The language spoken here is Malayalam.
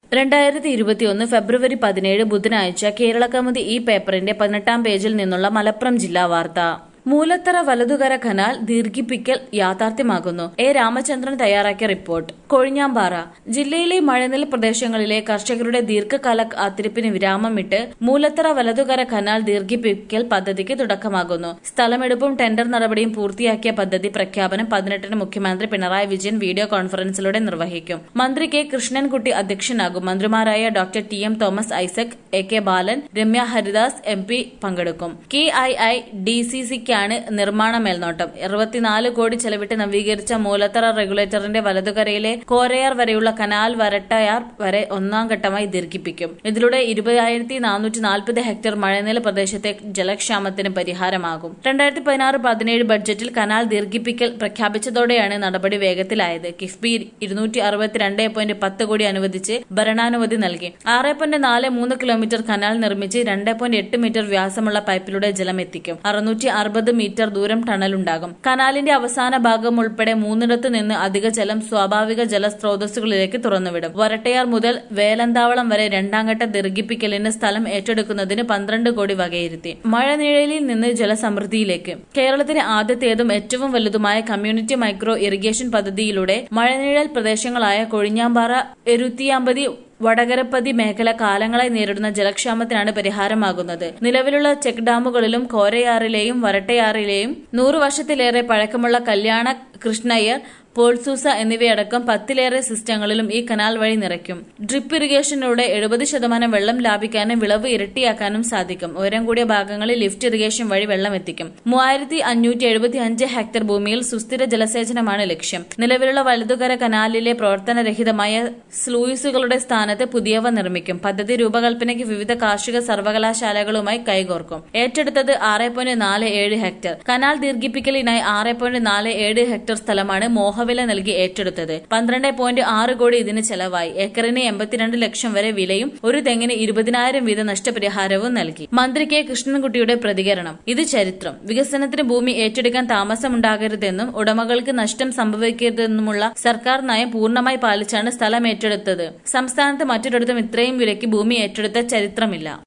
രണ്ടായിരത്തി ഇരുപത്തിയൊന്ന് ഫെബ്രുവരി പതിനേഴ് ബുധനാഴ്ച കേരള കൗമുദി ഈ പേപ്പറിന്റെ പതിനെട്ടാം പേജിൽ നിന്നുള്ള മലപ്പുറം ജില്ലാ വാർത്ത മൂലത്തറ വലതുകര കനാൽ ദീർഘിപ്പിക്കൽ യാഥാർത്ഥ്യമാകുന്നു എ രാമചന്ദ്രൻ തയ്യാറാക്കിയ റിപ്പോർട്ട് കൊഴിഞ്ഞാമ്പാറ ജില്ലയിലെ മഴനിൽ പ്രദേശങ്ങളിലെ കർഷകരുടെ ദീർഘകാല കാത്തിരിപ്പിന് വിരാമമിട്ട് മൂലത്തറ വലതുകര കനാൽ ദീർഘിപ്പിക്കൽ പദ്ധതിക്ക് തുടക്കമാകുന്നു സ്ഥലമെടുപ്പും ടെൻഡർ നടപടിയും പൂർത്തിയാക്കിയ പദ്ധതി പ്രഖ്യാപനം പതിനെട്ടിന് മുഖ്യമന്ത്രി പിണറായി വിജയൻ വീഡിയോ കോൺഫറൻസിലൂടെ നിർവഹിക്കും മന്ത്രി കെ കൃഷ്ണൻകുട്ടി അധ്യക്ഷനാകും മന്ത്രിമാരായ doctor T M Thomas Isaac A K Balan Ramya Haridas M P പങ്കെടുക്കും K I I D C സിക്കാണ് നിർമ്മാണ മേൽനോട്ടം ഇരുപത്തിനാല് കോടി ചെലവിട്ട് നവീകരിച്ച മൂലത്തറ റെഗുലേറ്ററിന്റെ വലതുകരയിലെ കോരയാർ വരെയുള്ള കനാൽ വരട്ടയാർ വരെ ഒന്നാം ഘട്ടമായി ദീർഘിപ്പിക്കും ഇതിലൂടെ ഇരുപതിനായിരത്തി നാനൂറ്റി നാൽപ്പത് ഹെക്ടർ മഴനില പ്രദേശത്തെ ജലക്ഷാമത്തിന് പരിഹാരമാകും രണ്ടായിരത്തി പതിനാറ് പതിനേഴ് ബഡ്ജറ്റിൽ കനാൽ ദീർഘിപ്പിക്കൽ പ്രഖ്യാപിച്ചതോടെയാണ് നടപടി വേഗത്തിലായത് കിഫ്ബി ഇരുന്നൂറ്റി അറുപത്തിരണ്ട് പോയിന്റ് പത്ത് കോടി അനുവദിച്ച് ഭരണാനുമതി നൽകി ആറ് പോയിന്റ് നാല് മൂന്ന് കിലോമീറ്റർ കനാൽ നിർമ്മിച്ച് രണ്ട് പോയിന്റ് എട്ട് മീറ്റർ വ്യാസമുള്ള പൈപ്പിലൂടെ ജലം എത്തിക്കും അറുന്നൂറ്റി അറുപത് മീറ്റർ ദൂരം ടണലുണ്ടാകും കനാലിന്റെ അവസാന ഭാഗം ഉൾപ്പെടെ മൂന്നിടത്ത് നിന്ന് അധിക ജലം സ്വാഭാവിക ജലസ്രോതസ്സുകളിലേക്ക് തുറന്നുവിടും വരട്ടയാർ മുതൽ വേലന്താവളം വരെ രണ്ടാം ഘട്ട ദീർഘിപ്പിക്കലിന് സ്ഥലം ഏറ്റെടുക്കുന്നതിന് പന്ത്രണ്ട് കോടി വകയിരുത്തി മഴനിഴലിൽ നിന്ന് ജലസമൃദ്ധിയിലേക്ക് കേരളത്തിലെ ആദ്യത്തേതും ഏറ്റവും വലുതുമായ കമ്മ്യൂണിറ്റി മൈക്രോ ഇറിഗേഷൻ പദ്ധതിയിലൂടെ മഴനിഴൽ പ്രദേശങ്ങളായ കൊഴിഞ്ഞാമ്പാറ എരുത്തിയാമ്പതി വടകരപ്പതി മേഖല കാലങ്ങളായി നേരിടുന്ന ജലക്ഷാമത്തിനാണ് പരിഹാരമാകുന്നത് നിലവിലുള്ള ചെക്ക് ഡാമുകളിലും കോരയാറിലെയും വരട്ടയാറിലെയും നൂറു വർഷത്തിലേറെ പഴക്കമുള്ള കല്യാണ കൃഷ്ണയ്യർ പോൾസൂസ എന്നിവയടക്കം പത്തിലേറെ സിസ്റ്റങ്ങളിലും ഈ കനാൽ വഴി നിറയ്ക്കും ഡ്രിപ്പ് ഇറിഗേഷനിലൂടെ എഴുപത് ശതമാനം വെള്ളം ലാഭിക്കാനും വിളവ് ഇരട്ടിയാക്കാനും സാധിക്കും ഉയരം കൂടിയ ഭാഗങ്ങളിൽ ലിഫ്റ്റ് ഇറിഗേഷൻ വഴി വെള്ളം എത്തിക്കും മൂവായിരത്തി അഞ്ഞൂറ്റി എഴുപത്തി അഞ്ച് ഹെക്ടർ ഭൂമിയിൽ സുസ്ഥിര ജലസേചനമാണ് ലക്ഷ്യം നിലവിലുള്ള വലതുകര കനാലിലെ പ്രവർത്തനരഹിതമായ സ്ലൂയിസുകളുടെ സ്ഥാനത്ത് പുതിയവ നിർമ്മിക്കും പദ്ധതി രൂപകൽപ്പനയ്ക്ക് വിവിധ കാർഷിക സർവകലാശാലകളുമായി കൈകോർക്കും ഏറ്റെടുത്തത് ആറ് പോയിന്റ് നാല് ഏഴ് ഹെക്ടർ കനാൽ ദീർഘിപ്പിക്കലിനായി ആറ് പോയിന്റ് നാല് ഏഴ് ഹെക്ടർ സ്ഥലമാണ് മോഹവില നൽകി ഏറ്റെടുത്തത് പന്ത്രണ്ട് പോയിന്റ് ആറ് കോടി ഇതിന് ചെലവായി ഏക്കറിന് എൺപത്തിരണ്ട് ലക്ഷം വരെ വിലയും ഒരു തെങ്ങിന് ഇരുപതിനായിരം വീതം നഷ്ടപരിഹാരവും നൽകി മന്ത്രി കെ കൃഷ്ണൻകുട്ടിയുടെ പ്രതികരണം ഇത് ചരിത്രം വികസനത്തിന് ഭൂമി ഏറ്റെടുക്കാൻ താമസമുണ്ടാകരുതെന്നും ഉടമകൾക്ക് നഷ്ടം സംഭവിക്കരുതെന്നുമുള്ള സർക്കാർ നയം പൂർണ്ണമായി പാലിച്ചാണ് സ്ഥലം ഏറ്റെടുത്തത് സംസ്ഥാനത്ത് മറ്റൊരിടത്തും ഇത്രയും വിലയ്ക്ക് ഭൂമി ഏറ്റെടുത്ത ചരിത്രമില്ല